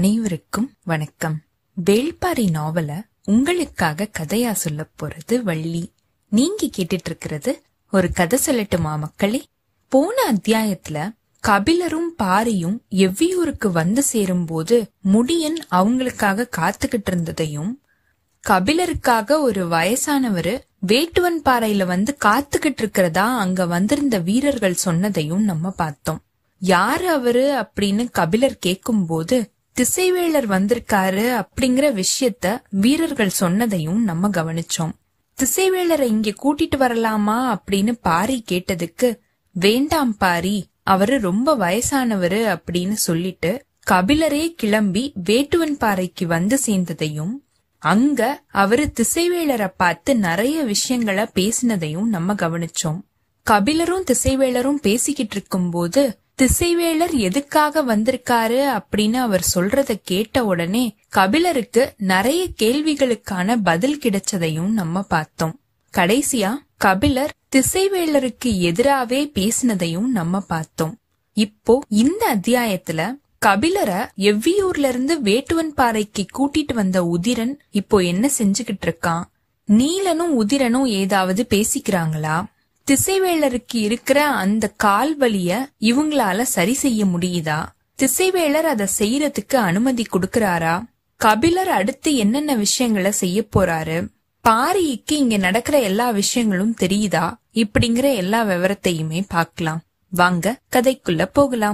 அனைவருக்கும் வணக்கம் வேள்பாரி நாவல உங்களுக்காக கதையா சொல்ல போறது வள்ளி நீங்க கேட்டுட்டு இருக்கிறது ஒரு கதை சொல்லட்டுமா மக்களே போன அத்தியாயத்துல கபிலரும் பாரியும் எவ்வியூருக்கு வந்து சேரும்போது முடியன் அவங்களுக்காக காத்துக்கிட்டு இருந்ததையும் கபிலருக்காக ஒரு வயசானவரு வேட்டுவன் பாறையில வந்து காத்துக்கிட்டு இருக்கிறதா அங்க வந்திருந்த வீரர்கள் சொன்னதையும் நம்ம பார்த்தோம் யாரு அவரு அப்படின்னு கபிலர் கேக்கும்போது திசைவேளர் வந்திருக்காரு அப்படிங்கிற விஷயத்த வீரர்கள் சொன்னதையும் நம்ம கவனிச்சோம் திசைவேளரை இங்க கூட்டிட்டு வரலாமா அப்படின்னு பாரி கேட்டதுக்கு வேண்டாம் பாரி அவரு ரொம்ப வயசானவரு அப்படின்னு சொல்லிட்டு கபிலரே கிளம்பி வேட்டுவன் பாறைக்கு வந்து சேர்ந்ததையும் அங்க அவரு திசைவேளரை பார்த்து நிறைய விஷயங்களை பேசினதையும் நம்ம கவனிச்சோம் கபிலரும் திசைவேளரும் பேசிக்கிட்டு இருக்கும்போது திசைவேளர் எதுக்காக வந்திருக்காரு அப்படின்னு அவர் சொல்றத கேட்ட உடனே கபிலருக்கு நிறைய கேள்விகளுக்கான பதில் கிடைச்சதையும் நம்ம பார்த்தோம் கடைசியா கபிலர் திசைவேளருக்கு எதிராவே பேசினதையும் நம்ம பார்த்தோம் இப்போ இந்த அத்தியாயத்துல கபிலரை எவ்வியூர்ல இருந்து வேட்டுவன் பாறைக்கு கூட்டிட்டு வந்த உதிரன் இப்போ என்ன செஞ்சுகிட்டு இருக்கான் நீலனும் உதிரனும் ஏதாவது பேசிக்கிறாங்களா திசைவேளருக்கு இருக்கிற அந்த கால் வலிய இவங்களால சரி செய்ய முடியுதா திசைவேளர் அதை செய்யறதுக்கு அனுமதி கொடுக்கறாரா கபிலர் அடுத்து என்னென்ன விஷயங்களை செய்ய போறாரு பாரிக்கு இங்க நடக்கிற எல்லா விஷயங்களும் தெரியுதா இப்படிங்கிற எல்லா விவரத்தையுமே பார்க்கலாம் வாங்க கதைக்குள்ள போகலாம்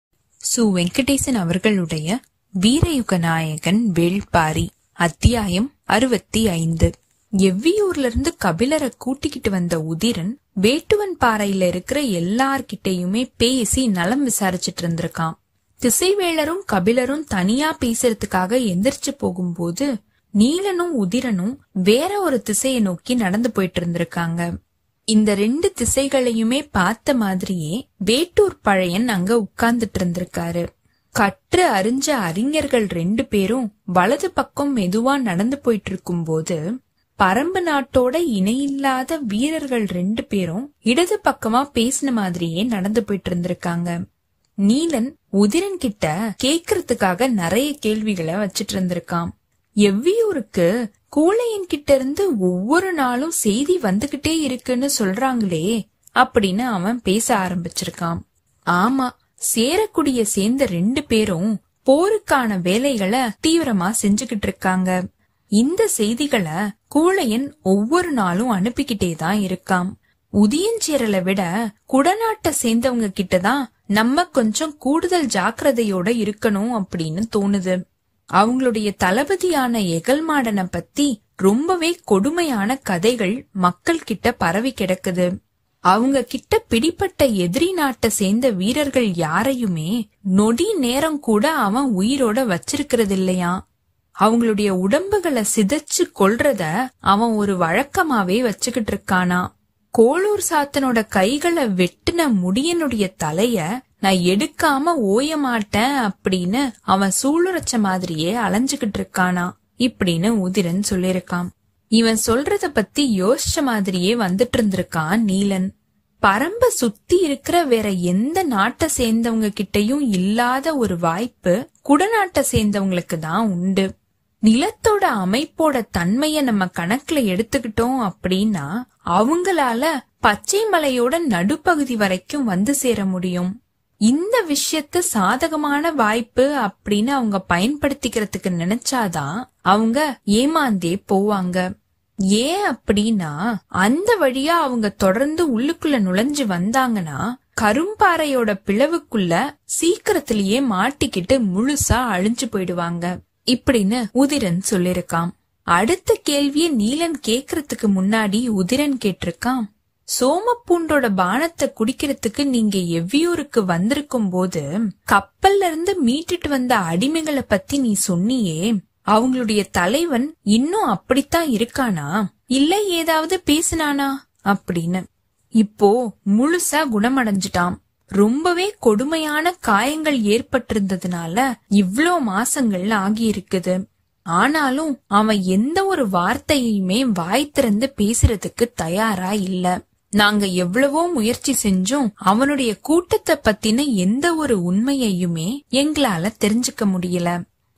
சு வெங்கடேசன் அவர்களுடைய வீரயுக நாயகன் வேள்பாரி அத்தியாயம் அறுபத்தி ஐந்து எவ்வியூர்ல இருந்து கபிலரை கூட்டிக்கிட்டு வந்த உதிரன் வேட்டுவன் பாறையில இருக்கிற எல்லார்கிட்டயுமே பேசி நலம் விசாரிச்சிட்டு இருந்திருக்கான் திசைவேளரும் கபிலரும் தனியா பேசுறதுக்காக எந்திரிச்சு போகும்போது நீலனும் உதிரனும் வேற ஒரு திசையை நோக்கி நடந்து போயிட்டு இருந்திருக்காங்க இந்த ரெண்டு திசைகளையுமே பார்த்த மாதிரியே வேட்டூர் பழையன் அங்க உட்கார்ந்துட்டு இருந்திருக்காரு கற்று அறிஞ்ச அறிஞர்கள் ரெண்டு பேரும் வலது பக்கம் மெதுவா நடந்து போயிட்டு இருக்கும்போது பரம்பு நாட்டோட இணையில்லாத வீரர்கள் ரெண்டு பேரும் இடது பக்கமா பேசின மாதிரியே நடந்து போயிட்டு இருந்திருக்காங்க நீலன் உதிரன் கிட்ட கேக்குறதுக்காக நிறைய கேள்விகளை வச்சிட்டு இருந்திருக்கான் எவ்வியூருக்கு கூழையன் கிட்ட இருந்து ஒவ்வொரு நாளும் செய்தி வந்துகிட்டே இருக்குன்னு சொல்றாங்களே அப்படின்னு அவன் பேச ஆரம்பிச்சிருக்கான் ஆமா சேரக்குடிய சேர்ந்த ரெண்டு பேரும் போருக்கான வேலைகளை தீவிரமா செஞ்சுகிட்டு இருக்காங்க இந்த செய்திகளை கூழையன் ஒவ்வொரு நாளும் அனுப்பிக்கிட்டே தான் இருக்காம் உதியஞ்சேரலை விட குடநாட்டை சேர்ந்தவங்க கிட்டதான் நம்ம கொஞ்சம் கூடுதல் ஜாக்கிரதையோட இருக்கணும் அப்படின்னு தோணுது அவங்களுடைய தளபதியான எகல்மாடனை பத்தி ரொம்பவே கொடுமையான கதைகள் மக்கள் கிட்ட பரவி கிடக்குது அவங்க கிட்ட பிடிப்பட்ட எதிரி நாட்டை சேர்ந்த வீரர்கள் யாரையுமே நொடி நேரம் கூட அவன் உயிரோட வச்சிருக்கிறது இல்லையா அவங்களுடைய உடம்புகளை சிதைச்சு கொல்றத அவன் ஒரு வழக்கமாவே வச்சுக்கிட்டு இருக்கானா கோளூர் சாத்தனோட கைகளை வெட்டின முடியனுடைய தலைய நான் எடுக்காம ஓய மாட்டேன் அப்படின்னு அவன் சூளுரைச்ச மாதிரியே அலைஞ்சுகிட்டு இருக்கானா இப்படின்னு உதிரன் சொல்லிருக்கான் இவன் சொல்றத பத்தி யோசிச்ச மாதிரியே வந்துட்டு இருந்திருக்கான் நீலன் பரம்ப சுத்தி இருக்கிற வேற எந்த நாட்டை சேர்ந்தவங்க கிட்டயும் இல்லாத ஒரு வாய்ப்பு குடநாட்டை சேர்ந்தவங்களுக்கு தான் உண்டு நிலத்தோட அமைப்போட தன்மைய நம்ம கணக்குல எடுத்துக்கிட்டோம் அப்படின்னா அவங்களால பச்சை மலையோட நடுப்பகுதி வரைக்கும் வந்து சேர முடியும் இந்த விஷயத்த சாதகமான வாய்ப்பு அப்படின்னு அவங்க பயன்படுத்திக்கிறதுக்கு நினைச்சாதான் அவங்க ஏமாந்தே போவாங்க ஏன் அப்படின்னா அந்த வழியா அவங்க தொடர்ந்து உள்ளுக்குள்ள நுழைஞ்சு வந்தாங்கன்னா கரும்பாறையோட பிளவுக்குள்ள சீக்கிரத்திலேயே மாட்டிக்கிட்டு முழுசா அழிஞ்சு போயிடுவாங்க இப்படின்னு உதிரன் சொல்லிருக்கான் அடுத்த கேள்விய நீலன் கேக்குறதுக்கு முன்னாடி உதிரன் கேட்டிருக்கான் சோமப்பூண்டோட பானத்தை குடிக்கிறதுக்கு நீங்க எவ்வியூருக்கு வந்திருக்கும் போது கப்பல்ல இருந்து மீட்டுட்டு வந்த அடிமைகளை பத்தி நீ சொன்னியே அவங்களுடைய தலைவன் இன்னும் அப்படித்தான் இருக்கானா இல்ல ஏதாவது பேசினானா அப்படின்னு இப்போ முழுசா குணமடைஞ்சிட்டான் ரொம்பவே கொடுமையான காயங்கள் ஏற்பட்டிருந்ததுனால இவ்ளோ மாசங்கள் ஆகி இருக்குது ஆனாலும் அவன் எந்த ஒரு வார்த்தையுமே வாய் திறந்து பேசுறதுக்கு தயாரா இல்ல நாங்க எவ்வளவோ முயற்சி செஞ்சும் அவனுடைய கூட்டத்தை பத்தின எந்த ஒரு உண்மையையுமே எங்களால தெரிஞ்சுக்க முடியல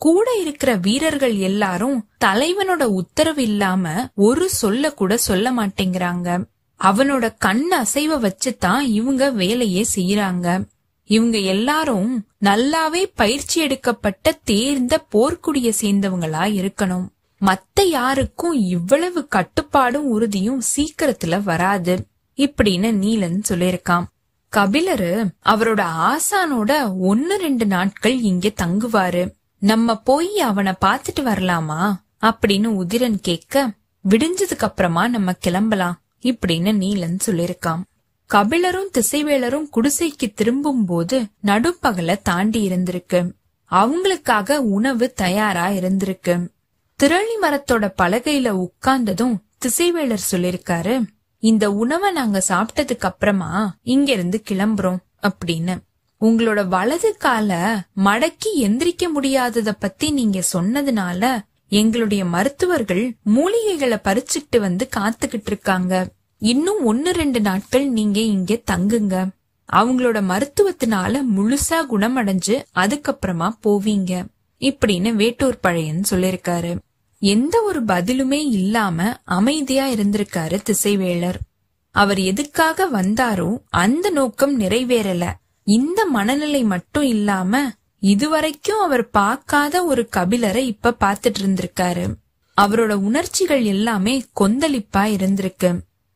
கூட இருக்கிற வீரர்கள் எல்லாரும் தலைவனோட உத்தரவு இல்லாம ஒரு சொல்ல கூட சொல்ல மாட்டேங்கிறாங்க அவனோட கண் அசைவ வச்சுதான் இவங்க வேலையே செய்யறாங்க இவங்க எல்லாரும் நல்லாவே பயிற்சி எடுக்கப்பட்ட தேர்ந்த போர்க்குடிய சேர்ந்தவங்களா இருக்கணும் மத்த யாருக்கும் இவ்வளவு கட்டுப்பாடும் உறுதியும் சீக்கிரத்துல வராது இப்படின்னு நீலன் சொல்லியிருக்கான் கபிலரு அவரோட ஆசானோட ஒன்னு ரெண்டு நாட்கள் இங்க தங்குவாரு நம்ம போய் அவனை பாத்துட்டு வரலாமா அப்படின்னு உதிரன் கேட்க விடிஞ்சதுக்கு அப்புறமா நம்ம கிளம்பலாம் இப்படின்னு நீலன் சொல்லிருக்கான் கபிலரும் திசைவேலரும் குடிசைக்கு திரும்பும் போது நடுப்பகல தாண்டி இருந்திருக்கு அவங்களுக்காக உணவு தயாரா இருந்திருக்கு திரளி மரத்தோட பலகையில உட்கார்ந்ததும் திசைவேலர் சொல்லிருக்காரு இந்த உணவை நாங்க சாப்பிட்டதுக்கு அப்புறமா இங்க இருந்து கிளம்புறோம் அப்படின்னு உங்களோட வலது கால மடக்கி எந்திரிக்க முடியாதத பத்தி நீங்க சொன்னதுனால எங்களுடைய மருத்துவர்கள் மூலிகைகளை பறிச்சுட்டு வந்து காத்துக்கிட்டு இருக்காங்க இன்னும் ஒன்னு ரெண்டு நாட்கள் நீங்க இங்க தங்குங்க அவங்களோட மருத்துவத்தினால முழுசா குணமடைஞ்சு அதுக்கப்புறமா போவீங்க இப்படின்னு வேட்டூர் பழையன் சொல்லிருக்காரு எந்த ஒரு பதிலுமே இல்லாம அமைதியா இருந்திருக்காரு திசைவேளர் அவர் எதுக்காக வந்தாரோ அந்த நோக்கம் நிறைவேறல இந்த மனநிலை மட்டும் இல்லாம இதுவரைக்கும் அவர் பார்க்காத ஒரு கபிலரை இப்ப பாத்துட்டு இருந்திருக்காரு அவரோட உணர்ச்சிகள் எல்லாமே கொந்தளிப்பா இருந்திருக்கு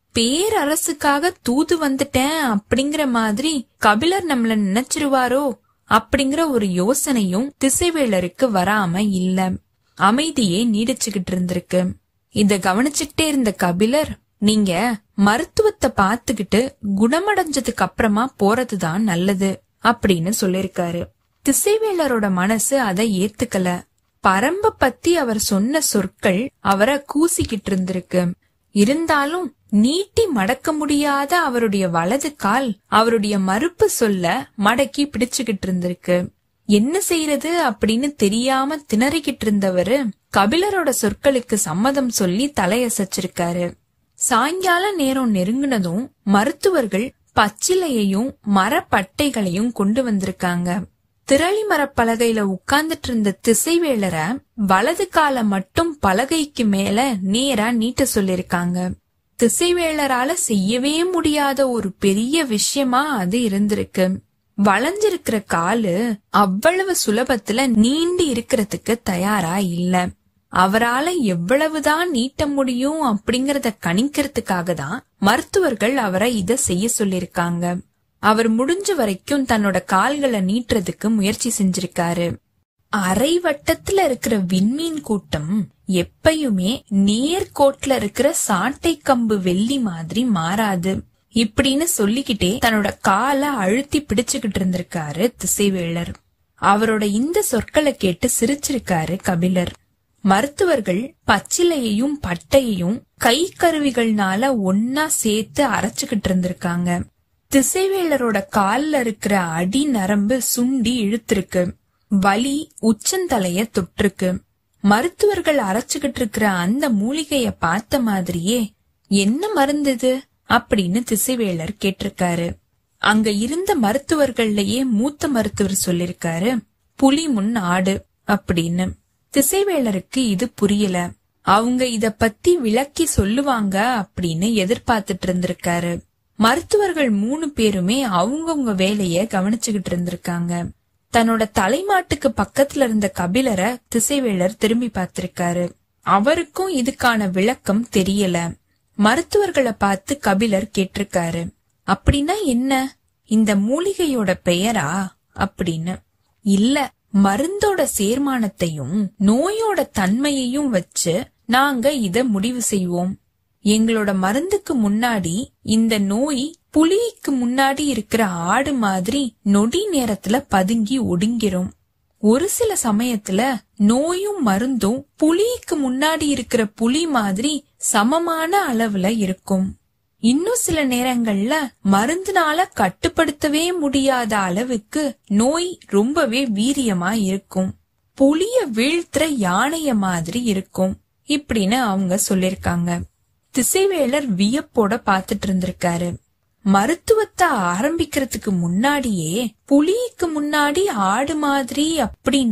பேரரசுக்காக தூது வந்துட்டேன் அப்படிங்கிற மாதிரி கபிலர் நம்மள நினைச்சிருவாரோ அப்படிங்கிற ஒரு யோசனையும் திசைவேளருக்கு வராம இல்ல அமைதியே நீடிச்சுக்கிட்டு இருந்திருக்கு இத கவனிச்சுட்டே இருந்த கபிலர் நீங்க மருத்துவத்தை பாத்துக்கிட்டு குணமடைஞ்சதுக்கு அப்புறமா போறதுதான் நல்லது அப்படின்னு சொல்லிருக்காரு திசைவேலரோட மனசு அதை ஏத்துக்கல பரம்ப பத்தி அவர் சொன்ன சொற்கள் அவரை கூசிக்கிட்டு இருந்திருக்கு இருந்தாலும் நீட்டி மடக்க முடியாத அவருடைய வலது கால் அவருடைய மறுப்பு சொல்ல மடக்கி பிடிச்சுக்கிட்டு இருந்திருக்கு என்ன செய்யறது அப்படின்னு தெரியாம திணறிக்கிட்டு இருந்தவரு கபிலரோட சொற்களுக்கு சம்மதம் சொல்லி தலையசைச்சிருக்காரு சாயங்கால நேரம் நெருங்கினதும் மருத்துவர்கள் பச்சிலையையும் மரப்பட்டைகளையும் கொண்டு வந்திருக்காங்க திரளி மரப்பலகையில உட்கார்ந்துட்டு இருந்த திசைவேளரை வலது கால மட்டும் பலகைக்கு மேல நேரா நீட்ட சொல்லிருக்காங்க திசைவேளரால செய்யவே முடியாத ஒரு பெரிய விஷயமா அது இருந்திருக்கு வளைஞ்சிருக்கிற காலு அவ்வளவு சுலபத்துல நீண்டு இருக்கிறதுக்கு தயாரா இல்ல அவரால எவ்வளவுதான் நீட்ட முடியும் அப்படிங்கறத கணிக்கிறதுக்காக தான் மருத்துவர்கள் அவரை இத செய்ய சொல்லிருக்காங்க அவர் முடிஞ்ச வரைக்கும் தன்னோட கால்களை நீட்டுறதுக்கு முயற்சி செஞ்சிருக்காரு அரை வட்டத்துல இருக்கிற விண்மீன் கூட்டம் எப்பயுமே நேர்கோட்ல இருக்கிற சாட்டை கம்பு வெள்ளி மாதிரி மாறாது இப்படின்னு சொல்லிக்கிட்டே தன்னோட காலை அழுத்தி பிடிச்சுக்கிட்டு இருந்திருக்காரு திசைவேளர் அவரோட இந்த சொற்களை கேட்டு சிரிச்சிருக்காரு கபிலர் மருத்துவர்கள் பச்சிலையையும் பட்டையையும் கை கருவிகள்னால ஒன்னா சேர்த்து அரைச்சுக்கிட்டு இருந்திருக்காங்க திசைவேலரோட கால்ல இருக்கிற அடி நரம்பு சுண்டி இழுத்திருக்கு வலி உச்சந்தலைய தொட்டிருக்கு மருத்துவர்கள் அரைச்சுக்கிட்டு இருக்கிற அந்த மூலிகைய பார்த்த மாதிரியே என்ன மருந்து இது அப்படின்னு திசைவேலர் கேட்டிருக்காரு அங்க இருந்த மருத்துவர்கள்லயே மூத்த மருத்துவர் சொல்லிருக்காரு புலி முன் ஆடு அப்படின்னு திசைவேலருக்கு இது புரியல அவங்க இத பத்தி விளக்கி சொல்லுவாங்க அப்படின்னு எதிர்பார்த்துட்டு இருந்திருக்காரு மருத்துவர்கள் மூணு பேருமே அவங்கவுங்க வேலைய கவனிச்சுக்கிட்டு இருந்திருக்காங்க தன்னோட தலைமாட்டுக்கு பக்கத்துல இருந்த கபிலரை திசைவேலர் திரும்பி பார்த்திருக்காரு அவருக்கும் இதுக்கான விளக்கம் தெரியல மருத்துவர்களை பார்த்து கபிலர் கேட்டிருக்காரு அப்படின்னா என்ன இந்த மூலிகையோட பெயரா அப்படின்னு இல்ல மருந்தோட சேர்மானத்தையும் நோயோட தன்மையையும் வச்சு நாங்க இத முடிவு செய்வோம் எங்களோட மருந்துக்கு முன்னாடி இந்த நோய் புலிக்கு முன்னாடி இருக்கிற ஆடு மாதிரி நொடி நேரத்துல பதுங்கி ஒடுங்கிரும் ஒரு சில சமயத்துல நோயும் மருந்தும் புலிக்கு முன்னாடி இருக்கிற புலி மாதிரி சமமான அளவுல இருக்கும் இன்னும் சில நேரங்கள்ல மருந்துனால கட்டுப்படுத்தவே முடியாத அளவுக்கு நோய் ரொம்பவே வீரியமா இருக்கும் புலிய வீழ்த்துற யானைய மாதிரி இருக்கும் இப்படின்னு அவங்க சொல்லிருக்காங்க திசைவேலர் வியப்போட பாத்துட்டு இருந்திருக்காரு மருத்துவத்தை ஆரம்பிக்கிறதுக்கு முன்னாடியே புலிக்கு முன்னாடி ஆடு மாதிரி அப்படின்னும்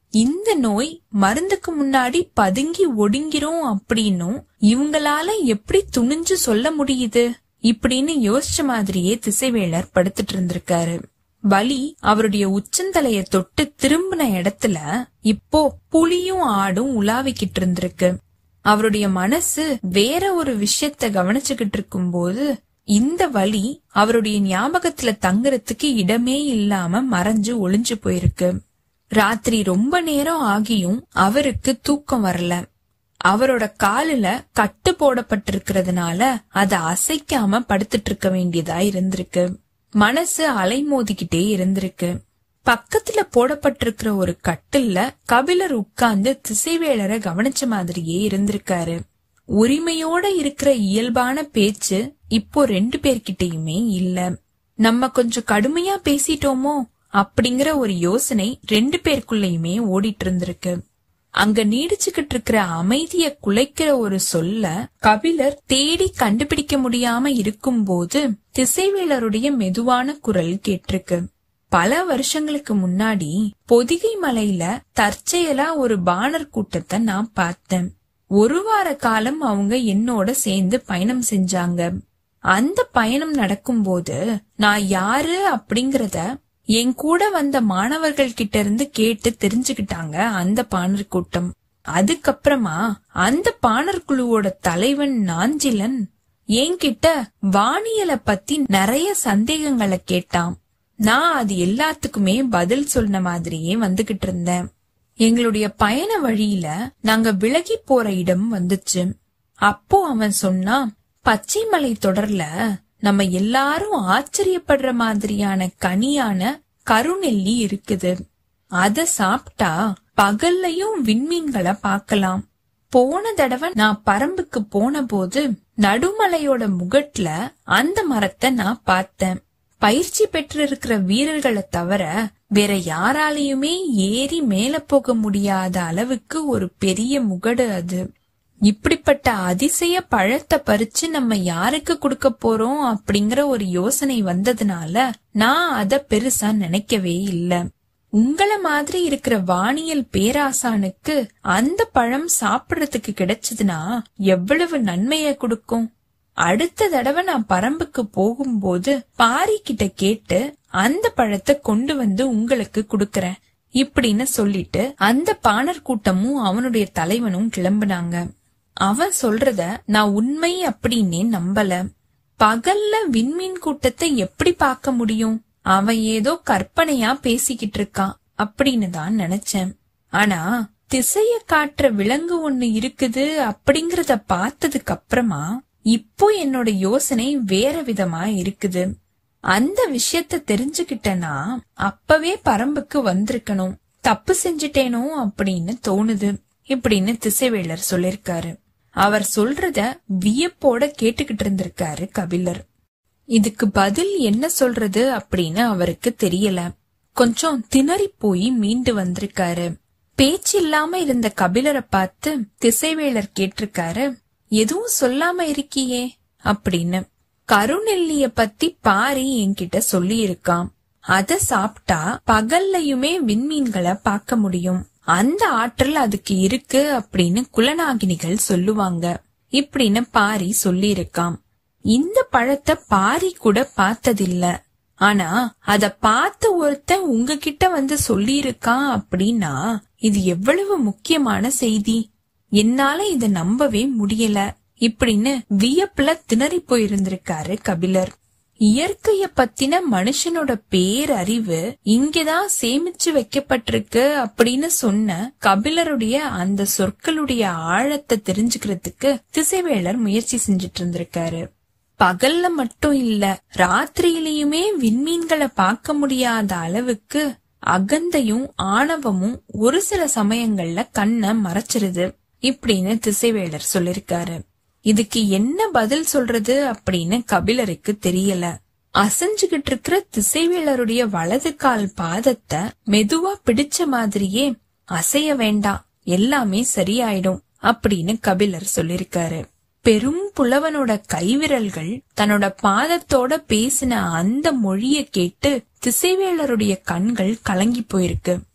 இந்த நோய் மருந்துக்கு முன்னாடி பதுங்கி ஒடுங்கிரும் அப்படின்னும் இவங்களால எப்படி துணிஞ்சு சொல்ல முடியுது இப்படின்னு யோசிச்ச மாதிரியே திசைவேளர் படுத்துட்டு இருந்திருக்காரு வலி அவருடைய உச்சந்தலைய தொட்டு திரும்பின இடத்துல இப்போ புலியும் ஆடும் உலாவிக்கிட்டு இருந்திருக்கு அவருடைய மனசு வேற ஒரு விஷயத்த கவனிச்சுக்கிட்டு இருக்கும்போது இந்த வலி அவருடைய ஞாபகத்துல தங்குறதுக்கு இடமே இல்லாம மறைஞ்சு ஒளிஞ்சு போயிருக்கு ராத்திரி ரொம்ப நேரம் ஆகியும் அவருக்கு தூக்கம் வரல அவரோட காலுல கட்டு போடப்பட்டிருக்கிறதுனால அத அசைக்காம படுத்துட்டு இருக்க வேண்டியதா இருந்திருக்கு மனசு அலைமோதிக்கிட்டே இருந்திருக்கு பக்கத்துல போடப்பட்டிருக்கிற ஒரு கட்டில்ல கபிலர் உட்கார்ந்து திசைவேளரை கவனிச்ச மாதிரியே இருந்திருக்காரு உரிமையோட இருக்கிற இயல்பான பேச்சு இப்போ ரெண்டு பேர்கிட்டயுமே இல்ல நம்ம கொஞ்சம் கடுமையா பேசிட்டோமோ அப்படிங்கிற ஒரு யோசனை ரெண்டு பேருக்குள்ளயுமே ஓடிட்டு இருந்திருக்கு அங்க நீடிச்சுக்கிட்டு இருக்கிற அமைதிய குலைக்கிற ஒரு சொல்ல கபிலர் தேடி கண்டுபிடிக்க முடியாம இருக்கும்போது திசைவேலருடைய மெதுவான குரல் கேட்டிருக்கு பல வருஷங்களுக்கு முன்னாடி பொதிகை மலையில தற்செயலா ஒரு பாணர் கூட்டத்தை நான் பார்த்தேன் ஒரு வார காலம் அவங்க என்னோட சேர்ந்து பயணம் செஞ்சாங்க அந்த பயணம் நடக்கும்போது நான் யாரு அப்படிங்கறத என் கூட வந்த மாணவர்கள் கிட்ட இருந்து கேட்டு தெரிஞ்சுக்கிட்டாங்க அந்த பாணர் கூட்டம் அதுக்கப்புறமா அந்த பாணர் குழுவோட தலைவன் நாஞ்சிலன் என்கிட்ட வானியல பத்தி நிறைய சந்தேகங்களை கேட்டான் நான் அது எல்லாத்துக்குமே பதில் சொன்ன மாதிரியே வந்துகிட்டு இருந்தேன் எங்களுடைய பயண வழியில நாங்க விலகி போற இடம் வந்துச்சு அப்போ அவன் சொன்னான் பச்சைமலை தொடர்ல நம்ம எல்லாரும் ஆச்சரியப்படுற மாதிரியான கனியான கருநெல்லி இருக்குது அத சாப்பிட்டா பகல்லையும் விண்மீன்களை பார்க்கலாம் போன தடவை நான் பரம்புக்கு போன போது நடுமலையோட முகட்ல அந்த மரத்தை நான் பார்த்தேன் பயிற்சி பெற்றிருக்கிற வீரர்களை தவிர வேற யாராலையுமே ஏறி மேல போக முடியாத அளவுக்கு ஒரு பெரிய முகடு அது இப்படிப்பட்ட அதிசய பழத்தை பறிச்சு நம்ம யாருக்கு கொடுக்க போறோம் அப்படிங்கிற ஒரு யோசனை வந்ததுனால நான் அத பெருசா நினைக்கவே இல்ல உங்கள மாதிரி இருக்கிற வானியல் பேராசானுக்கு அந்த பழம் சாப்பிடறதுக்கு கிடைச்சதுன்னா எவ்வளவு நன்மைய கொடுக்கும் அடுத்த தடவை நான் பரம்புக்கு போகும்போது பாரி கிட்ட கேட்டு அந்த பழத்தை கொண்டு வந்து உங்களுக்கு கொடுக்கறேன் இப்படின்னு சொல்லிட்டு அந்த பாணர் கூட்டமும் அவனுடைய தலைவனும் கிளம்புனாங்க அவன் சொல்றத நான் உண்மை அப்படின்னே நம்பல பகல்ல விண்மீன் கூட்டத்தை எப்படி பார்க்க முடியும் அவன் ஏதோ கற்பனையா பேசிக்கிட்டு இருக்கான் அப்படின்னு தான் நினைச்சேன் ஆனா திசைய காட்டுற விலங்கு ஒண்ணு இருக்குது அப்படிங்கறத பார்த்ததுக்கு அப்புறமா இப்போ என்னோட யோசனை வேற விதமா இருக்குது அந்த விஷயத்த தெரிஞ்சுகிட்டனா அப்பவே பரம்புக்கு வந்திருக்கணும் தப்பு செஞ்சுட்டேனோ அப்படின்னு தோணுது இப்படின்னு திசைவேலர் சொல்லிருக்காரு அவர் சொல்றத வியப்போட கேட்டுக்கிட்டு இருந்திருக்காரு கபிலர் இதுக்கு பதில் என்ன சொல்றது அப்படின்னு அவருக்கு தெரியல கொஞ்சம் திணறி போய் மீண்டு வந்திருக்காரு பேச்சு இல்லாம இருந்த கபிலரை பார்த்து திசைவேலர் கேட்டிருக்காரு எதுவும் சொல்லாம இருக்கியே அப்படின்னு கருநெல்லிய பத்தி பாரி என்கிட்ட சொல்லி இருக்கான் அத சாப்பிட்டா பகல்லையுமே விண்மீன்களை பார்க்க முடியும் அந்த ஆற்றல் அதுக்கு இருக்கு அப்படின்னு குலநாகினிகள் சொல்லுவாங்க இப்படின்னு பாரி சொல்லி இருக்கான் இந்த பழத்தை பாரி கூட பார்த்ததில்ல ஆனா அத பார்த்த ஒருத்தன் உங்ககிட்ட வந்து சொல்லியிருக்கான் அப்படின்னா இது எவ்வளவு முக்கியமான செய்தி என்னால இத நம்பவே முடியல இப்படின்னு வியப்புல திணறி போயிருந்திருக்காரு கபிலர் இயற்கைய பத்தின மனுஷனோட பேரறிவு இங்கதான் சேமிச்சு வைக்கப்பட்டிருக்கு அப்படின்னு சொன்ன கபிலருடைய அந்த சொற்களுடைய ஆழத்தை தெரிஞ்சுக்கிறதுக்கு திசைவேளர் முயற்சி செஞ்சுட்டு இருந்திருக்காரு பகல்ல மட்டும் இல்ல ராத்திரியிலயுமே விண்மீன்களை பார்க்க முடியாத அளவுக்கு அகந்தையும் ஆணவமும் ஒரு சில சமயங்கள்ல கண்ணை மறைச்சிருது இப்படின்னு திசைவேளர் சொல்லிருக்காரு இதுக்கு என்ன பதில் சொல்றது அப்படின்னு கபிலருக்கு தெரியல அசைஞ்சுகிட்டு இருக்கிற திசைவேலருடைய வலது கால் பாதத்தை மெதுவா பிடிச்ச மாதிரியே அசைய வேண்டாம் எல்லாமே சரியாயிடும் அப்படின்னு கபிலர் சொல்லிருக்காரு பெரும் புலவனோட கைவிரல்கள் தன்னோட பாதத்தோட பேசின அந்த மொழிய கேட்டு திசைவேலருடைய கண்கள் கலங்கி போயிருக்கு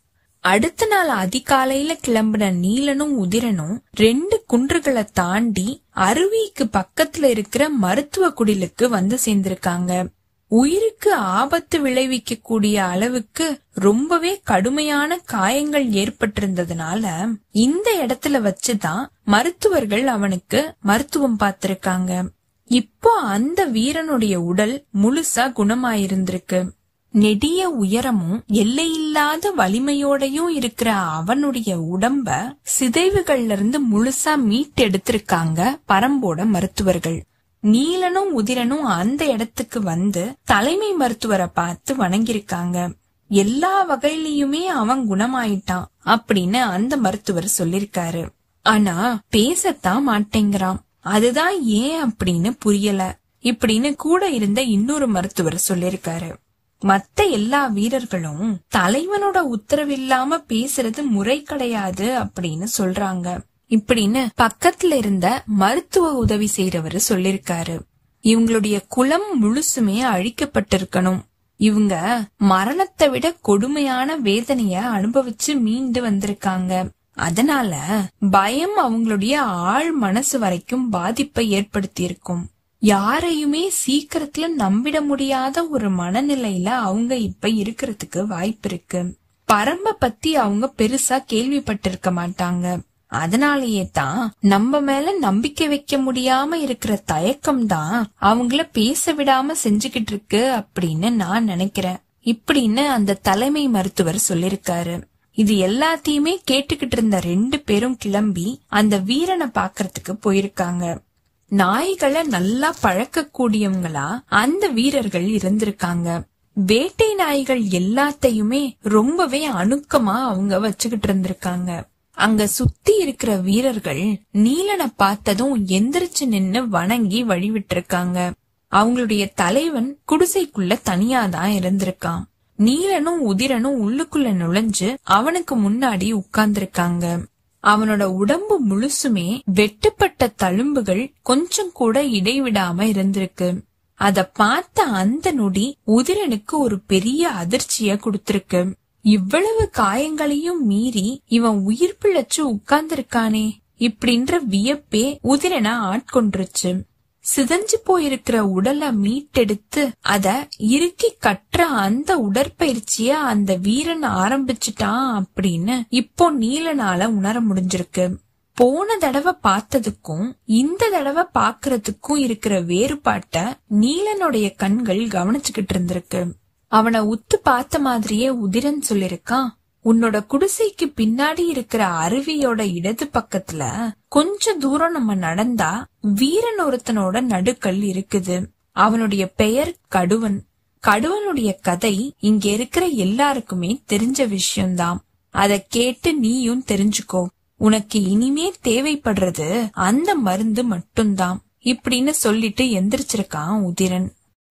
அடுத்த நாள் அதிகாலையில கிளம்பின நீலனும் உதிரனும் ரெண்டு குன்றுகளை தாண்டி அருவிக்கு பக்கத்துல இருக்கிற மருத்துவ குடிலுக்கு வந்து சேர்ந்திருக்காங்க உயிருக்கு ஆபத்து விளைவிக்க கூடிய அளவுக்கு ரொம்பவே கடுமையான காயங்கள் ஏற்பட்டிருந்ததுனால இந்த இடத்துல வச்சுதான் மருத்துவர்கள் அவனுக்கு மருத்துவம் பார்த்திருக்காங்க இப்போ அந்த வீரனுடைய உடல் முழுசா குணமாயிருந்திருக்கு நெடிய உயரமும் எல்லையில்லாத வலிமையோடையும் இருக்கிற அவனுடைய உடம்ப சிதைவுகள்ல இருந்து முழுசா மீட்டெடுத்திருக்காங்க பரம்போட மருத்துவர்கள் நீலனும் உதிரனும் அந்த இடத்துக்கு வந்து தலைமை மருத்துவரை பார்த்து வணங்கியிருக்காங்க எல்லா வகையிலயுமே அவன் குணமாயிட்டான் அப்படின்னு அந்த மருத்துவர் சொல்லிருக்காரு ஆனா பேசத்தான் மாட்டேங்கிறான் அதுதான் ஏன் அப்படின்னு புரியல இப்படின்னு கூட இருந்த இன்னொரு மருத்துவர் சொல்லிருக்காரு மத்த எல்லா வீரர்களும் தலைவனோட உத்தரவில்லாம பேசுறது முறை கிடையாது அப்படின்னு சொல்றாங்க இப்படின்னு பக்கத்துல இருந்த மருத்துவ உதவி செய்யறவரு சொல்லிருக்காரு இவங்களுடைய குலம் முழுசுமே அழிக்கப்பட்டிருக்கணும் இவங்க மரணத்தை விட கொடுமையான வேதனைய அனுபவிச்சு மீண்டு வந்திருக்காங்க அதனால பயம் அவங்களுடைய ஆழ் மனசு வரைக்கும் பாதிப்பை ஏற்படுத்தியிருக்கும் யாரையுமே சீக்கிரத்துல நம்பிட முடியாத ஒரு மனநிலையில அவங்க இப்ப இருக்கிறதுக்கு வாய்ப்பு இருக்கு பரம்ப பத்தி அவங்க பெருசா கேள்விப்பட்டிருக்க மாட்டாங்க அதனாலேயே தான் நம்ம மேல நம்பிக்கை வைக்க முடியாம இருக்கிற தயக்கம் தான் அவங்கள பேச விடாம செஞ்சுக்கிட்டு இருக்கு அப்படின்னு நான் நினைக்கிறேன் இப்படின்னு அந்த தலைமை மருத்துவர் சொல்லிருக்காரு இது எல்லாத்தையுமே கேட்டுக்கிட்டு இருந்த ரெண்டு பேரும் கிளம்பி அந்த வீரனை பாக்குறதுக்கு போயிருக்காங்க நாய்களை நல்லா பழக்கக்கூடியவங்களா அந்த வீரர்கள் இருந்திருக்காங்க வேட்டை நாய்கள் எல்லாத்தையுமே ரொம்பவே அணுக்கமா அவங்க வச்சுக்கிட்டு இருந்திருக்காங்க அங்க சுத்தி இருக்கிற வீரர்கள் நீலனை பார்த்ததும் எந்திரிச்சு நின்னு வணங்கி வழிவிட்டிருக்காங்க அவங்களுடைய தலைவன் குடிசைக்குள்ள தனியாதான் இருந்திருக்கான் நீலனும் உதிரனும் உள்ளுக்குள்ள நுழைஞ்சு அவனுக்கு முன்னாடி உட்கார்ந்திருக்காங்க அவனோட உடம்பு முழுசுமே வெட்டுப்பட்ட தழும்புகள் கொஞ்சம் கூட இடைவிடாம இருந்திருக்கு அத பார்த்த அந்த நொடி உதிரனுக்கு ஒரு பெரிய அதிர்ச்சிய கொடுத்திருக்கு இவ்வளவு காயங்களையும் மீறி இவன் உயிர் பிழைச்சு உட்கார்ந்திருக்கானே இப்படின்ற வியப்பே உதிரனை ஆட்கொண்டுருச்சு சிதஞ்சு போயிருக்கிற உடலை மீட்டெடுத்து அத இறுக்கி கட்டுற அந்த உடற்பயிற்சிய அந்த வீரன் ஆரம்பிச்சுட்டான் அப்படின்னு இப்போ நீலனால உணர முடிஞ்சிருக்கு போன தடவை பார்த்ததுக்கும் இந்த தடவை பாக்குறதுக்கும் இருக்கிற வேறுபாட்ட நீலனுடைய கண்கள் கவனிச்சுக்கிட்டு இருந்திருக்கு அவனை உத்து பார்த்த மாதிரியே உதிரன் சொல்லிருக்கான் உன்னோட குடிசைக்கு பின்னாடி இருக்கிற அருவியோட இடது பக்கத்துல கொஞ்ச தூரம் நம்ம நடந்தா வீரன் ஒருத்தனோட நடுக்கல் இருக்குது அவனுடைய பெயர் கடுவன் கடுவனுடைய கதை இங்க இருக்கிற எல்லாருக்குமே தெரிஞ்ச விஷயம்தான் அத கேட்டு நீயும் தெரிஞ்சுக்கோ உனக்கு இனிமே தேவைப்படுறது அந்த மருந்து மட்டும்தான் இப்படின்னு சொல்லிட்டு எந்திரிச்சிருக்கான் உதிரன்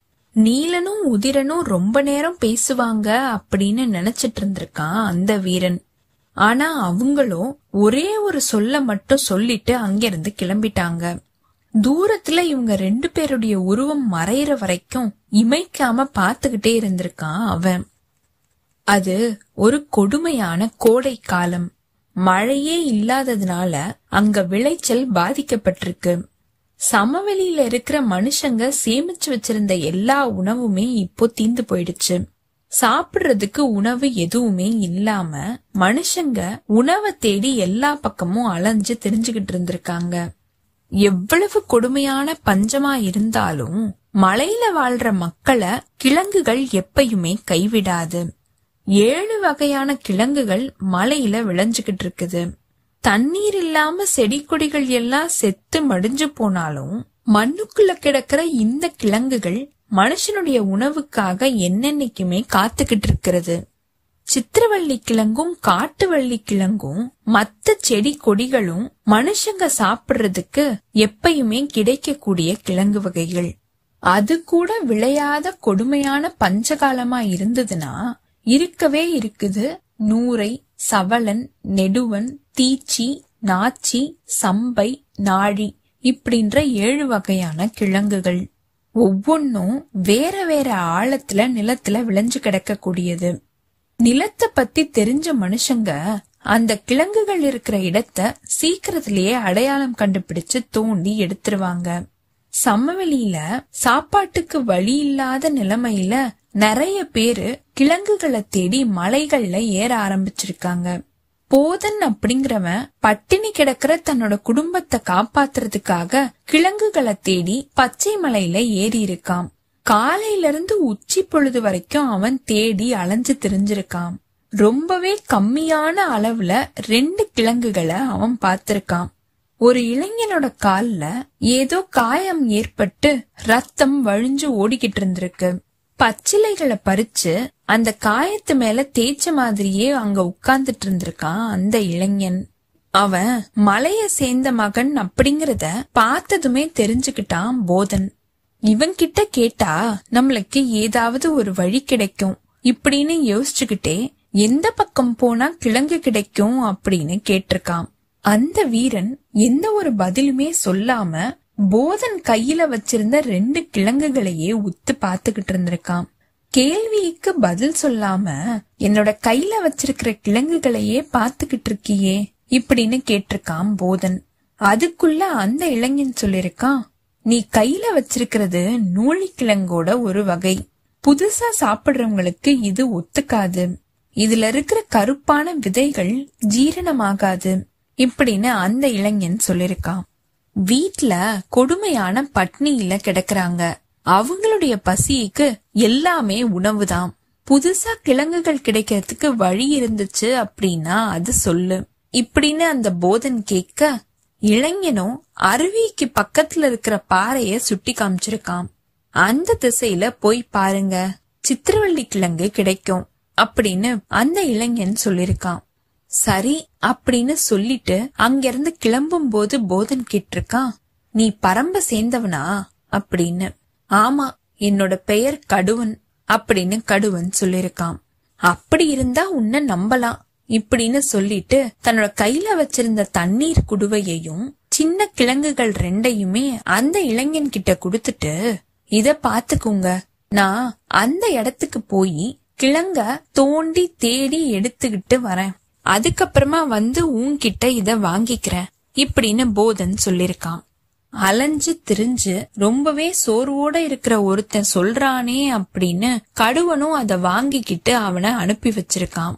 நீலனும் உதிரனும் ரொம்ப நேரம் பேசுவாங்க அப்படின்னு நினைச்சிட்டு இருந்திருக்கான் அந்த வீரன் ஆனா அவங்களும் ஒரே ஒரு சொல்ல மட்டும் சொல்லிட்டு அங்கிருந்து கிளம்பிட்டாங்க தூரத்துல இவங்க ரெண்டு பேருடைய உருவம் மறையிற வரைக்கும் இமைக்காம பாத்துக்கிட்டே இருந்திருக்கான் அவன் அது ஒரு கொடுமையான கோடை காலம் மழையே இல்லாததுனால அங்க விளைச்சல் பாதிக்கப்பட்டிருக்கு சமவெளியில இருக்கிற மனுஷங்க சேமிச்சு வச்சிருந்த எல்லா உணவுமே இப்போ தீந்து போயிடுச்சு சாப்பிடுறதுக்கு உணவு எதுவுமே இல்லாம மனுஷங்க உணவை தேடி எல்லா பக்கமும் அலைஞ்சு தெரிஞ்சுகிட்டு இருந்திருக்காங்க எவ்வளவு கொடுமையான பஞ்சமா இருந்தாலும் மலையில வாழ்ற மக்களை கிழங்குகள் எப்பயுமே கைவிடாது ஏழு வகையான கிழங்குகள் மலையில விளைஞ்சுகிட்டு இருக்குது தண்ணீர் இல்லாம செடி கொடிகள் எல்லாம் செத்து மடிஞ்சு போனாலும் மண்ணுக்குள்ள கிடக்கிற இந்த கிழங்குகள் மனுஷனுடைய உணவுக்காக என்னென்னைக்குமே காத்துக்கிட்டு இருக்கிறது சித்திரவள்ளி கிழங்கும் காட்டுவள்ளி கிழங்கும் மத்த செடி கொடிகளும் மனுஷங்க சாப்பிடுறதுக்கு எப்பயுமே கிடைக்கக்கூடிய கிழங்கு வகைகள் அது கூட விளையாத கொடுமையான பஞ்சகாலமா இருந்ததுன்னா இருக்கவே இருக்குது நூரை சவளன் நெடுவன் தீச்சி நாச்சி சம்பை நாழி இப்படின்ற ஏழு வகையான கிழங்குகள் ஒவ்வொன்னும் வேற வேற ஆழத்துல நிலத்துல விளைஞ்சு கிடக்கக்கூடியது நிலத்தை பத்தி தெரிஞ்ச மனுஷங்க அந்த கிழங்குகள் இருக்கிற இடத்த சீக்கிரத்திலேயே அடையாளம் கண்டுபிடிச்சு தோண்டி எடுத்துருவாங்க சமவெளியில சாப்பாட்டுக்கு வழி இல்லாத நிலைமையில நிறைய பேரு கிழங்குகளை தேடி மலைகள்ல ஏற ஆரம்பிச்சிருக்காங்க போதன் அப்படிங்கிறவன் பட்டினி கிடக்கிற தன்னோட குடும்பத்தை காப்பாத்துறதுக்காக கிழங்குகளை தேடி பச்சை மலையில ஏறி இருக்கான் காலையில இருந்து உச்சி பொழுது வரைக்கும் அவன் தேடி அலைஞ்சு திரிஞ்சிருக்கான் ரொம்பவே கம்மியான அளவுல ரெண்டு கிழங்குகளை அவன் பார்த்திருக்கான் ஒரு இளைஞனோட கால்ல ஏதோ காயம் ஏற்பட்டு ரத்தம் வழிஞ்சு ஓடிக்கிட்டு இருந்திருக்கு பச்சிலைகளை பறிச்சு அந்த காயத்து மேல தேய்ச்ச மாதிரியே அங்க உட்கார்ந்துட்டு இருந்திருக்கான் அந்த இளைஞன் அவன் மலைய சேர்ந்த மகன் அப்படிங்கறத பார்த்ததுமே தெரிஞ்சுக்கிட்டான் போதன் இவன் கிட்ட கேட்டா நம்மளுக்கு ஏதாவது ஒரு வழி கிடைக்கும் இப்படின்னு யோசிச்சுக்கிட்டே எந்த பக்கம் போனா கிழங்கு கிடைக்கும் அப்படின்னு கேட்டிருக்கான் அந்த வீரன் எந்த ஒரு பதிலுமே சொல்லாம போதன் கையில வச்சிருந்த ரெண்டு கிழங்குகளையே உத்து பாத்துக்கிட்டு இருந்திருக்கான் கேள்விக்கு பதில் சொல்லாம என்னோட கையில வச்சிருக்கிற கிழங்குகளையே பாத்துக்கிட்டு இருக்கியே இப்படின்னு கேட்டிருக்கான் போதன் அதுக்குள்ள அந்த இளைஞன் சொல்லிருக்கான் நீ கையில வச்சிருக்கிறது நூலிக்கிழங்கோட ஒரு வகை புதுசா சாப்பிடுறவங்களுக்கு இது ஒத்துக்காது இதுல இருக்கிற கருப்பான விதைகள் ஜீரணமாகாது இப்படின்னு அந்த இளைஞன் சொல்லிருக்கான் வீட்ல கொடுமையான பட்னியில கிடக்குறாங்க அவங்களுடைய பசிக்கு எல்லாமே உணவுதான் புதுசா கிழங்குகள் கிடைக்கிறதுக்கு வழி இருந்துச்சு அப்படின்னா அது சொல்லு இப்படின்னு அந்த போதன் கேட்க இளைஞனும் அருவிக்கு பக்கத்துல இருக்கிற பாறைய சுட்டி காமிச்சிருக்கான் அந்த திசையில போய் பாருங்க சித்திரவள்ளி கிழங்கு கிடைக்கும் அப்படின்னு அந்த இளைஞன் சொல்லிருக்கான் சரி அப்படின்னு சொல்லிட்டு அங்கிருந்து கிளம்பும் போது போதன் கேட்டிருக்கான் நீ பரம்ப சேர்ந்தவனா அப்படின்னு ஆமா என்னோட பெயர் கடுவன் அப்படின்னு கடுவன் சொல்லிருக்கான் அப்படி இருந்தா உன்னை நம்பலாம் இப்படின்னு சொல்லிட்டு தன்னோட கையில வச்சிருந்த தண்ணீர் குடுவையையும் சின்ன கிழங்குகள் ரெண்டையுமே அந்த இளைஞன் கிட்ட கொடுத்துட்டு இத பாத்துக்குங்க நான் அந்த இடத்துக்கு போய் கிழங்க தோண்டி தேடி எடுத்துக்கிட்டு வரேன் அதுக்கப்புறமா வந்து உன்கிட்ட இத வாங்கிக்கிறேன் இப்படின்னு போதன் சொல்லிருக்கான் அலைஞ்சு திரிஞ்சு ரொம்பவே சோர்வோட இருக்கிற ஒருத்தன் சொல்றானே அப்படின்னு கடுவனும் அத வாங்கிக்கிட்டு அவனை அனுப்பி வச்சிருக்கான்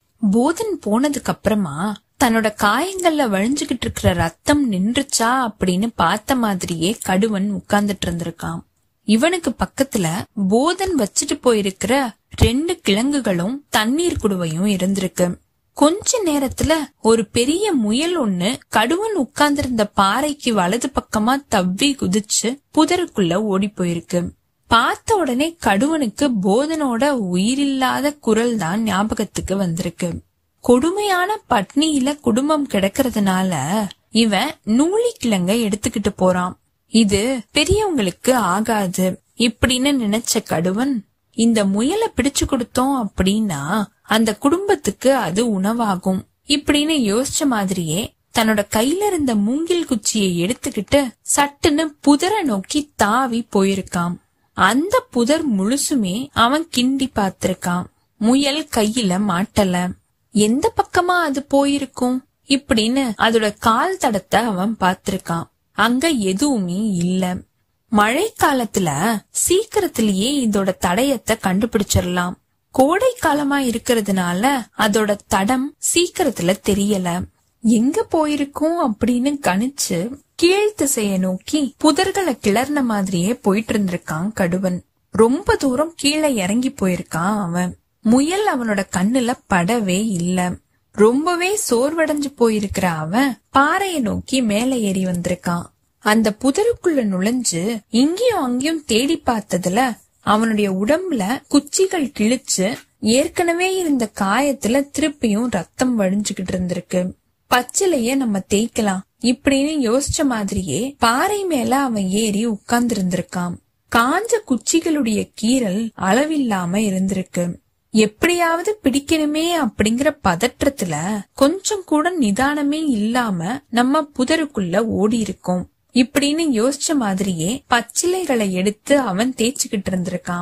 போதன் போனதுக்கு அப்புறமா தன்னோட காயங்கள்ல வழிஞ்சுகிட்டு இருக்கிற ரத்தம் நின்றுச்சா அப்படின்னு பார்த்த மாதிரியே கடுவன் உட்கார்ந்துட்டு இருந்திருக்கான் இவனுக்கு பக்கத்துல போதன் வச்சுட்டு போயிருக்கிற ரெண்டு கிழங்குகளும் தண்ணீர் குடுவையும் இருந்திருக்கு கொஞ்ச நேரத்துல ஒரு பெரிய முயல் ஒண்ணு கடுவன் உட்கார்ந்திருந்த பாறைக்கு வலது பக்கமா தவ்வி குதிச்சு புதருக்குள்ள ஓடி போயிருக்கு பார்த்த உடனே கடுவனுக்கு போதனோட உயிரில்லாத குரல் தான் ஞாபகத்துக்கு வந்திருக்கு கொடுமையான பட்னியில குடும்பம் கிடக்கிறதுனால இவன் நூலி கிழங்க எடுத்துக்கிட்டு போறான் இது பெரியவங்களுக்கு ஆகாது இப்படின்னு நினைச்ச கடுவன் இந்த முயலை பிடிச்சு கொடுத்தோம் அப்படின்னா அந்த குடும்பத்துக்கு அது உணவாகும் இப்படின்னு யோசிச்ச மாதிரியே தன்னோட கையில இருந்த மூங்கில் குச்சியை எடுத்துக்கிட்டு சட்டுன்னு புதரை நோக்கி தாவி போயிருக்கான் அந்த புதர் முழுசுமே அவன் கிண்டி பார்த்திருக்கான் முயல் கையில மாட்டல எந்த பக்கமா அது போயிருக்கும் இப்படின்னு அதோட கால் தடத்தை அவன் பார்த்திருக்கான் அங்க எதுவுமே இல்ல மழை காலத்துல சீக்கிரத்திலேயே இதோட தடயத்தை கண்டுபிடிச்சிடலாம் கோடை காலமா இருக்கிறதுனால அதோட தடம் சீக்கிரத்துல தெரியல எங்க போயிருக்கும் அப்படின்னு கணிச்சு கீழ் திசைய நோக்கி புதர்களை கிளர்ன மாதிரியே போயிட்டு இருந்திருக்கான் கடுவன் ரொம்ப தூரம் கீழே இறங்கி போயிருக்கான் அவன் முயல் அவனோட கண்ணுல படவே இல்ல ரொம்பவே சோர்வடைஞ்சு போயிருக்கிற அவன் பாறையை நோக்கி மேலே ஏறி வந்திருக்கான் அந்த புதருக்குள்ள நுழைஞ்சு இங்கேயும் அங்கேயும் தேடி பார்த்ததுல அவனுடைய உடம்புல குச்சிகள் கிழிச்சு ஏற்கனவே இருந்த காயத்துல திருப்பியும் ரத்தம் வழிஞ்சுகிட்டு இருந்திருக்கு பச்சிலைய நம்ம தேய்க்கலாம் இப்படின்னு யோசிச்ச மாதிரியே பாறை மேல அவன் ஏறி உட்கார்ந்து இருந்திருக்கான் காஞ்ச குச்சிகளுடைய கீறல் அளவில்லாம இருந்திருக்கு எப்படியாவது பிடிக்கணுமே அப்படிங்கிற பதற்றத்துல கொஞ்சம் கூட நிதானமே இல்லாம நம்ம புதருக்குள்ள ஓடி இருக்கோம் இப்படின்னு யோசிச்ச மாதிரியே பச்சிலைகளை எடுத்து அவன் தேய்ச்சிக்கிட்டு இருந்திருக்கான்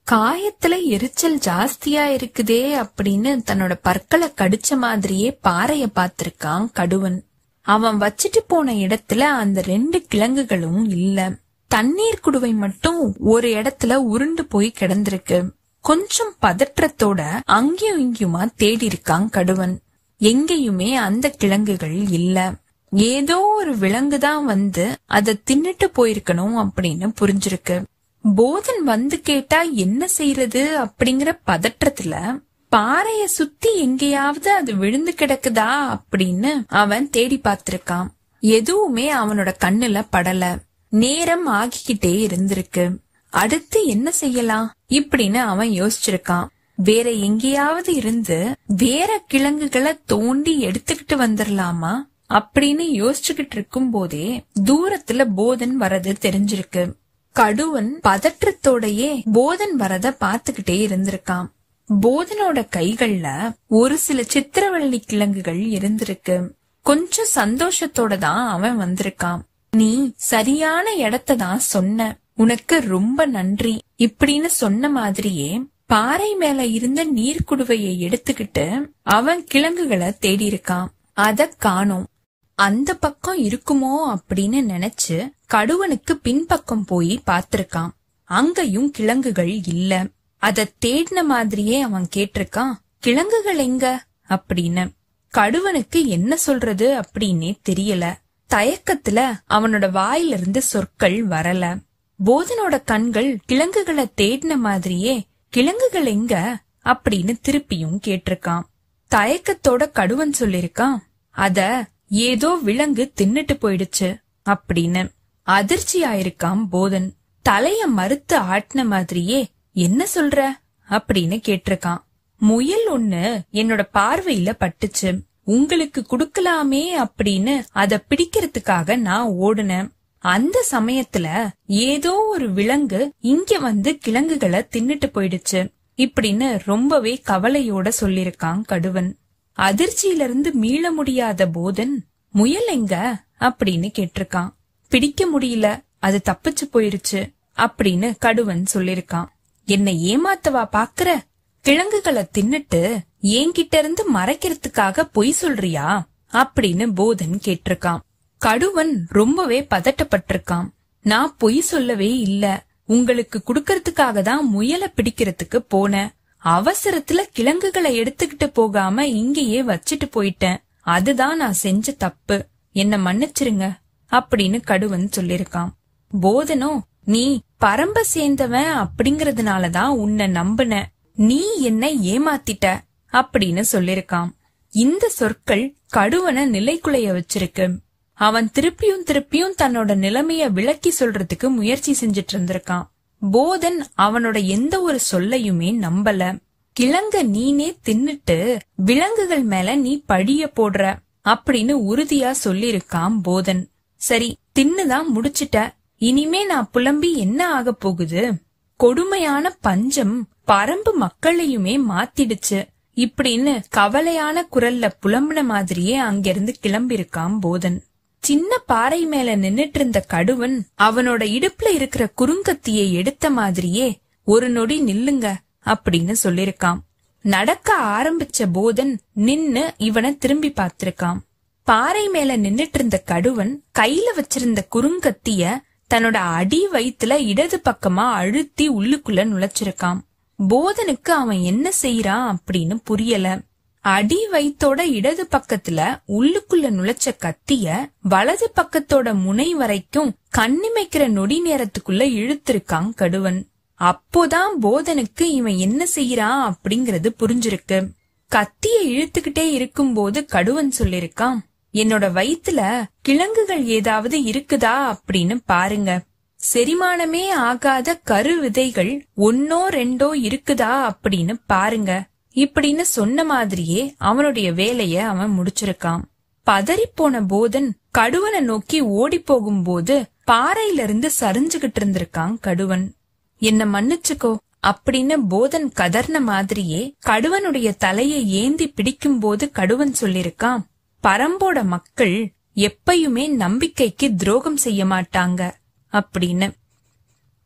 காயத்துல எரிச்சல் ஜாஸ்தியா இருக்குதே அப்படின்னு தன்னோட பற்களை கடிச்ச மாதிரியே பாறைய பார்த்திருக்கான் கடுவன் அவன் வச்சிட்டு போன இடத்துல அந்த ரெண்டு கிழங்குகளும் இல்ல தண்ணீர் குடுவை மட்டும் ஒரு இடத்துல உருண்டு போய் கிடந்திருக்கு கொஞ்சம் பதற்றத்தோட அங்கேயும் இங்கேயுமா தேடி இருக்கான் கடுவன் எங்கேயுமே அந்த கிழங்குகள் இல்ல ஏதோ ஒரு விலங்கு தான் வந்து அத தின்னுட்டு போயிருக்கணும் அப்படின்னு புரிஞ்சிருக்கு போதன் வந்து கேட்டா என்ன செய்யறது அப்படிங்கிற பதற்றத்துல பாறைய சுத்தி எங்கேயாவது அது விழுந்து கிடக்குதா அப்படின்னு அவன் தேடி பார்த்திருக்கான் எதுவுமே அவனோட கண்ணுல படல நேரம் ஆகிக்கிட்டே இருந்திருக்கு அடுத்து என்ன செய்யலாம் இப்படின்னு அவன் யோசிச்சிருக்கான் வேற எங்கேயாவது இருந்து வேற கிழங்குகளை தோண்டி எடுத்துக்கிட்டு வந்துடலாமா அப்படின்னு யோசிச்சுக்கிட்டு இருக்கும் போதே தூரத்துல போதன் வரது தெரிஞ்சிருக்கு கடுவன் பதற்றத்தோடயே போதன் வரத பாத்துக்கிட்டே இருந்திருக்கான் போதனோட கைகள்ல ஒரு சில சித்திரவள்ளி கிழங்குகள் இருந்திருக்கு கொஞ்சம் சந்தோஷத்தோட தான் அவன் வந்திருக்கான் நீ சரியான இடத்த தான் சொன்ன உனக்கு ரொம்ப நன்றி இப்படின்னு சொன்ன மாதிரியே பாறை மேல இருந்த நீர்க்குடுவையை எடுத்துக்கிட்டு அவன் கிழங்குகளை தேடி இருக்கான் அத காணோம் அந்த பக்கம் இருக்குமோ அப்படின்னு நினைச்சு கடுவனுக்கு பின்பக்கம் போய் பார்த்திருக்கான் அங்கேயும் கிழங்குகள் இல்ல அத தேடின மாதிரியே அவன் கேட்டிருக்கான் கிழங்குகள் எங்க அப்படின்னு கடுவனுக்கு என்ன சொல்றது அப்படின்னே தெரியல தயக்கத்துல அவனோட வாயிலிருந்து சொற்கள் வரல போதனோட கண்கள் கிழங்குகளை தேடின மாதிரியே கிழங்குகள் எங்க அப்படின்னு திருப்பியும் கேட்டிருக்கான் தயக்கத்தோட கடுவன் சொல்லிருக்கான் அத ஏதோ விலங்கு தின்னுட்டு போயிடுச்சு அப்படின்னு அதிர்ச்சி ஆயிருக்கான் போதன் தலைய மறுத்து ஆட்டின மாதிரியே என்ன சொல்ற அப்படின்னு கேட்டிருக்கான் முயல் ஒண்ணு என்னோட பார்வையில பட்டுச்சு உங்களுக்கு குடுக்கலாமே அப்படின்னு அத பிடிக்கிறதுக்காக நான் ஓடுனேன் அந்த சமயத்துல ஏதோ ஒரு விலங்கு இங்க வந்து கிழங்குகளை தின்னுட்டு போயிடுச்சு இப்படின்னு ரொம்பவே கவலையோட சொல்லிருக்கான் கடுவன் அதிர்ச்சியில இருந்து மீள முடியாத போதன் முயல் எங்க அப்படின்னு கேட்டிருக்கான் பிடிக்க முடியல அது தப்பிச்சு போயிருச்சு அப்படின்னு கடுவன் சொல்லிருக்கான் என்னை ஏமாத்தவா பாக்குற கிழங்குகளை தின்னுட்டு என்கிட்ட இருந்து மறைக்கிறதுக்காக பொய் சொல்றியா அப்படின்னு போதன் கேட்டிருக்கான் கடுவன் ரொம்பவே பதட்டப்பட்டிருக்கான் நான் பொய் சொல்லவே இல்ல உங்களுக்கு குடுக்கறதுக்காக தான் முயலை பிடிக்கிறதுக்கு போனேன் அவசரத்துல கிழங்குகளை எடுத்துக்கிட்டு போகாம இங்கேயே வச்சிட்டு போயிட்டேன் அதுதான் நான் செஞ்ச தப்பு என்ன மன்னிச்சிருங்க அப்படின்னு கடுவன் சொல்லிருக்கான் போதனோ நீ பரம்ப சேர்ந்தவன் அப்படிங்கறதுனாலதான் உன்னை நம்பின நீ என்ன ஏமாத்திட்ட அப்படின்னு சொல்லிருக்கான் இந்த சொற்கள் கடுவனை நிலைக்குலைய வச்சிருக்கு அவன் திருப்பியும் திருப்பியும் தன்னோட நிலைமைய விளக்கி சொல்றதுக்கு முயற்சி செஞ்சிட்டு இருந்திருக்கான் போதன் அவனோட எந்த ஒரு சொல்லையுமே நம்பல கிழங்க நீனே தின்னுட்டு விலங்குகள் மேல நீ பழிய போடுற அப்படின்னு உறுதியா சொல்லிருக்கான் போதன் சரி தின்னுதான் முடிச்சிட்ட இனிமே நான் புலம்பி என்ன ஆக போகுது கொடுமையான பஞ்சம் பரம்பு மக்களையுமே மாத்திடுச்சு இப்படின்னு கவலையான குரல்ல புலம்புன மாதிரியே அங்கிருந்து கிளம்பிருக்கான் போதன் சின்ன பாறை மேல நின்னுட்டு இருந்த கடுவன் அவனோட இடுப்புல இருக்கிற குறுங்கத்தியை எடுத்த மாதிரியே ஒரு நொடி நில்லுங்க அப்படின்னு சொல்லிருக்கான் நடக்க ஆரம்பிச்ச போதன் நின்னு இவனை திரும்பி பார்த்திருக்கான் பாறை மேல நின்னுட்டு இருந்த கடுவன் கையில வச்சிருந்த குறுங்கத்திய தன்னோட அடி வயித்துல இடது பக்கமா அழுத்தி உள்ளுக்குள்ள நுழைச்சிருக்கான் போதனுக்கு அவன் என்ன செய்யறான் அப்படின்னு புரியல அடி வயித்தோட இடது பக்கத்துல உள்ளுக்குள்ள நுழைச்ச கத்திய வலது பக்கத்தோட முனை வரைக்கும் கண்ணிமைக்கிற நொடி நேரத்துக்குள்ள இழுத்திருக்கான் கடுவன் அப்போதான் போதனுக்கு இவன் என்ன செய்யறான் அப்படிங்கறது புரிஞ்சிருக்கு கத்திய இழுத்துக்கிட்டே இருக்கும்போது கடுவன் சொல்லிருக்கான் என்னோட வயித்துல கிழங்குகள் ஏதாவது இருக்குதா அப்படின்னு பாருங்க செரிமானமே ஆகாத கரு விதைகள் ஒன்னோ ரெண்டோ இருக்குதா அப்படின்னு பாருங்க இப்படின்னு சொன்ன மாதிரியே அவனுடைய வேலைய அவன் முடிச்சிருக்கான் பதறிப்போன போதன் கடுவனை நோக்கி ஓடி போகும்போது பாறையில இருந்து சரிஞ்சுகிட்டு இருந்திருக்கான் கடுவன் என்ன மன்னிச்சுக்கோ அப்படின்னு போதன் கதர்ன மாதிரியே கடுவனுடைய தலையை ஏந்தி பிடிக்கும்போது கடுவன் சொல்லிருக்கான் பரம்போட மக்கள் எப்பயுமே நம்பிக்கைக்கு துரோகம் செய்ய மாட்டாங்க அப்படின்னு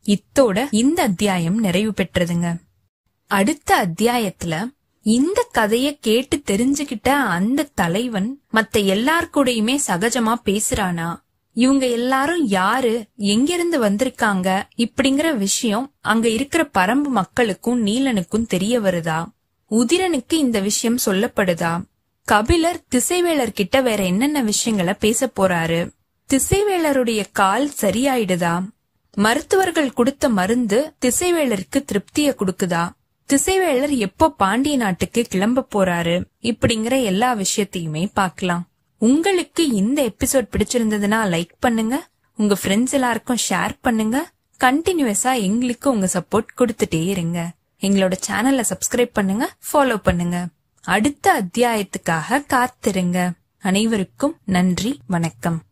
இத்தோட இந்த அத்தியாயம் நிறைவு பெற்றதுங்க அடுத்த அத்தியாயத்துல இந்த கதைய கேட்டு தெரிஞ்சுகிட்ட அந்த தலைவன் மத்த எல்லார் கூடயுமே சகஜமா பேசுறானா இவங்க எல்லாரும் யாரு எங்கிருந்து வந்திருக்காங்க இப்படிங்கிற விஷயம் அங்க இருக்கிற பரம்பு மக்களுக்கும் நீலனுக்கும் தெரிய வருதா உதிரனுக்கு இந்த விஷயம் சொல்லப்படுதா கபிலர் திசைவேலர் கிட்ட வேற என்னென்ன விஷயங்களை பேச போறாரு திசைவேலருடைய கால் சரியாயிடுதா மருத்துவர்கள் கொடுத்த மருந்து திசைவேலருக்கு திருப்திய கொடுக்குதா திசைவேலர் எப்போ பாண்டிய நாட்டுக்கு கிளம்ப போறாரு இப்படிங்கிற எல்லா விஷயத்தையுமே பார்க்கலாம் உங்களுக்கு இந்த எபிசோட் பிடிச்சிருந்ததுன்னா லைக் பண்ணுங்க உங்க ஃப்ரெண்ட்ஸ் எல்லாருக்கும் ஷேர் பண்ணுங்க கண்டினியூஸா எங்களுக்கு உங்க சப்போர்ட் கொடுத்துட்டே இருங்க எங்களோட சேனலை சப்ஸ்கிரைப் பண்ணுங்க ஃபாலோ பண்ணுங்க அடுத்த அத்தியாயத்துக்காக காத்திருங்க அனைவருக்கும் நன்றி வணக்கம்